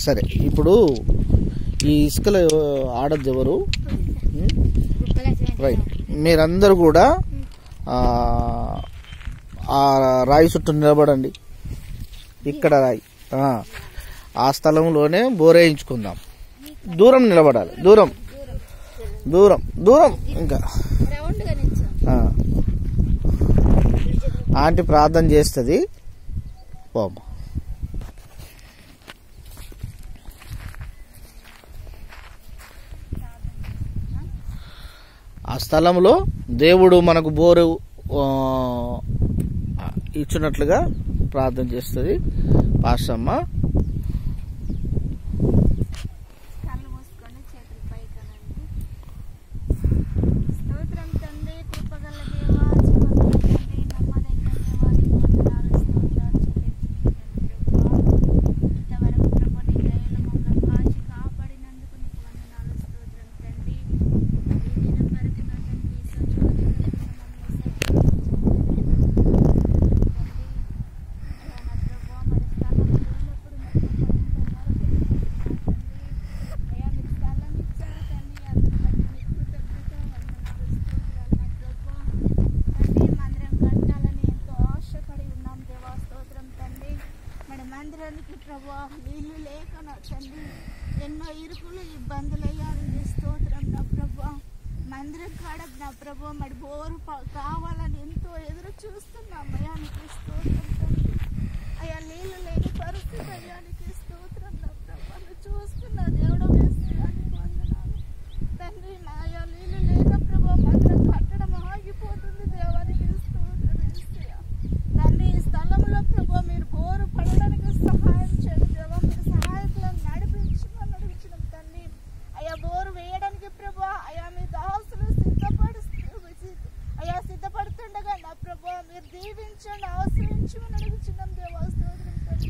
సరే ఇప్పుడు ఈ ఇసుకలో ఆడద్దు ఎవరు ఉం? రైట్ మీరందరూ కూడా ఆ, ఆ రాయి చుట్టూ నిలబడండి ఇక్కడ రాయి ఆ, ఆ స్థలంలోనే బోరేయించుకుందాం దూరం నిలబడాలి దూరం దూరం దూరం ఇంకా రౌండ్గా నిల్చో ఆ. ఆంటీ ప్రార్థన చేస్తుంది పోమ్మ ఆ స్థలంలో దేవుడు మనకు బోరు ఆ, ఇచ్చినట్లుగా ప్రార్థన చేస్తుంది పాస్టమ్మ కళ్ళు మూసుకొని చేతులు పైకనండి స్తోత్రం తండ్రి కృపగల దేవా జీవగల తండ్రి నమ్మదగిన దేవానికి వందనాలు స్తోత్రాలు చెల్లించుకుంటున్నాను ఇంతవరకు ప్రభు నీ దయలో మమ్మల్ని కాచి కాపాడినందుకు నీకు వందనాలు స్తోత్రం తండ్రి ఈ దినం వరకు నా తండ్రి సజీవ మందిరానికి ప్రభా నీళ్లు లేక నా తండ్రి ఎన్నో ఇరుకులు ఇబ్బందులు అయ్యారు స్తోత్రం నా ప్రభా మందిరం కాడ నా ప్రభు మరి బోరు ప- కావాలని ఎంతో ఎదురు చూస్తున్నాం అయానికి స్తోత్రం తండ్రి అయ్యా నీళ్ళు లేని పరిస్థితి అయ్యానికి స్తోత్రం నా ప్రభు నువ్వు చూస్తున్న దేవుడు వేస్తున్నానికి వందనాలు తండ్రి నా అయ్యా నీళ్ళు లేక ప్రభు మందిరం కట్టడం ఆగిపోతుంది దేవానికి స్తోత్రం యేసయ్యా. తండ్రి ఈ స్థలంలో ప్రభు మీరు బోరు పడడానికి సహాయం చేయండి దేవా మీరు సహాయకులను నడిపించమని అడుగుతున్నాం తండ్రి అయ్యా బోరు వేయడానికి ప్రభా అయ్యా మీ దాసులు సిద్ధపడి అయ్యా సిద్ధపడుతుండగా నా ప్రభా మీరు దీవించండి ఆశ్రయించమని అడుగుతున్నాం దేవా స్తోత్రం తండ్రి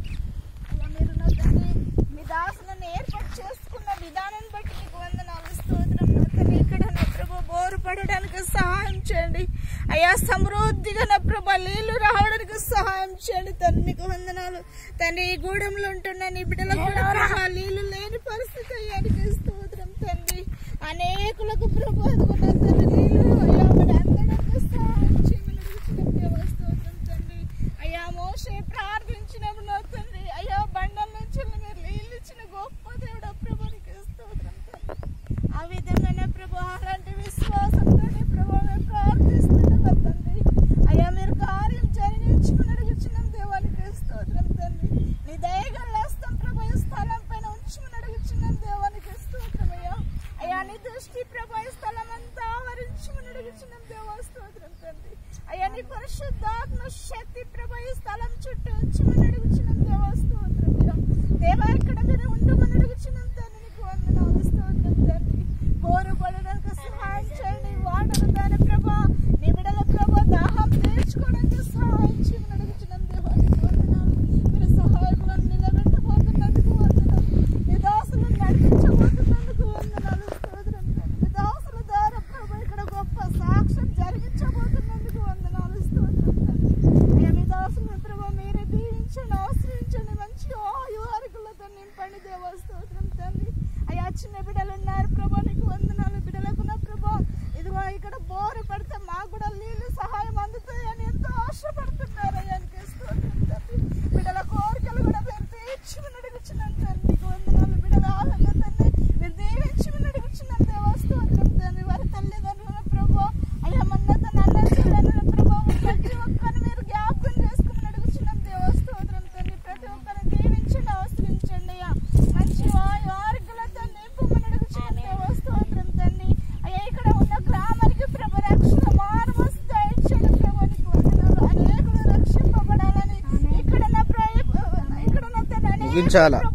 అయ్యా మీరు నా తండ్రి మీ దాసులను ఏర్పాటు చేసుకున్న విధానాన్ని బట్టి నీకు వందనాలు స్తోత్రం నా తండ్రి ఇక్కడ నా ప్రభు బోరు పడడానికి సహాయం చేయండి అయ్యా సమృద్ధిగా నా ప్రభు నీళ్లు రావడానికి సహాయం చేయండి తండ్రి మీకు వందనాలు తండ్రి ఈ గూడెంలో ఉంటున్న నీ బిడ్డలకు కూడా ప్రభా నీళ్లు లేని పరిస్థితి అయ్యానికి స్తోత్రం తండ్రి అనేకులకు ప్రభు అదుకున్న తండ్రి నీళ్లు అయ్యా మరి అందడానికి సహాయం చేయమని అడుగుతున్నాం దేవా స్తోత్రం తండ్రి అయ్యా మోసే ప్రార్థించినప్పుడు నా తండ్రి అయ్యా బండల నుంచి మీరు నీళ్ళు ఇచ్చిన గొప్ప దేవుడు ప్రభునికి స్తోత్రం తండ్రి ఆ విధంగానే ప్రభు అలాంటి విశ్వాసంతోనే ప్రభు మేము ప్రార్థిస్తున్నాం తండ్రి అయ్యా మీరు కార్యం జరిగించమని అడుగుచున్నాం దేవానికి స్తోత్రం తండ్రి నీ దయగల హస్తం ప్రభు ఈ స్థలం పైన ఉంచమని అడుగుచున్నాం దేవానికి స్తోత్రం అయ్యా అయ్యా నీ దృష్టి ప్రభు ఈ స్థలం అంతా ఆవరించమని అడుగుచున్నాం దేవా స్తోత్రం తండ్రి అయ్యా నీ పరిశుద్ధాత్మ శక్తి ప్రభు ఈ స్థలం చుట్టూ ఉంచమని అడుగుచున్నాం దేవా స్తోత్రం అయ్యా దేవా ఇక్కడ మీరు ఉండమని అడుగుచున్నాం తండ్రి నీకు వందనాలు స్తోత్రం తండ్రి బోరు పడడానికి సహాయం చేయండి వాటర్ దాని ప్రభా నీ బిడల ప్రభా దాహం తీర్చుకోవడానికి సహాయం చేయమని అడుగుచున్నాం దేవా నీకు వందనాలు మీరు సహాయకులను నిలబెట్టబోతున్నందుకు వందనాలు నీ దాసులను నడిపించబోతున్నందుకు వందనాలు స్తోత్రం తండ్రి నీ దాసుల ద్వారా ప్రభా ఇక్కడ గొప్ప సాక్ష్యం జరిగించబోతున్నందుకు వందనాలు స్తోత్రం తండ్రి అయ్యా మీ దాసులను ప్రభా మీరే దీవించండి ఆశ్రయించండి మంచి ఆయువారికులతో నింపండి దేవా స్తోత్రం తండ్రి అయ్యా చిన్న బిడ్డలు ఉన్నారు ప్రభా నీకు వందనాలు బిడ్డలకు నా ప్రభా ఇదిగో ఇక్కడ బోరు పడితే మాకు కూడా నీళ్ళు సహాయం అందుతాయి అని ఎంతో ఆశపడుతున్నారు అయ్యా నీకు స్తోత్రం తండ్రి బిడ్డల కోరికలు కూడా మీరు తీర్చుకుని అడుగుచున్నాం తండ్రి నీకు వందనాలు బిడ్డల ఆనంద తండ్రి మీరు దీవించుకుని అడుగుచున్నాం దేవా స్తోత్రం తండ్రి వారి తల్లిదండ్రుల ప్రభా అయ్యా మన్నత నన్న చెల్లెల ప్రభా ప్రతి ఒక్కరిని మీరు జ్ఞాపకం చేసుకుని అడుగుచున్నాం దేవా స్తోత్రం తండ్రి ప్రతి ఒక్కరిని దీవించండి ఆశ్రయించండి అయ్యా మంచి వాయు ఆరోగ్యాలతో నింపమని అడుగుచున్నాం దేవా స్తోత్రం తండ్రి అయ్యా ఇక్కడ ఉన్న గ్రామానికి ప్రభు రక్షణ మానవస్ దయచేయండి ప్రభు నీకు వందనాలు అనేకులు రక్షింపబడాలని ఇక్కడ నా ప్ర- ఇక్కడ నా తండ్రి అనేక ముగించాలా? ప్రభు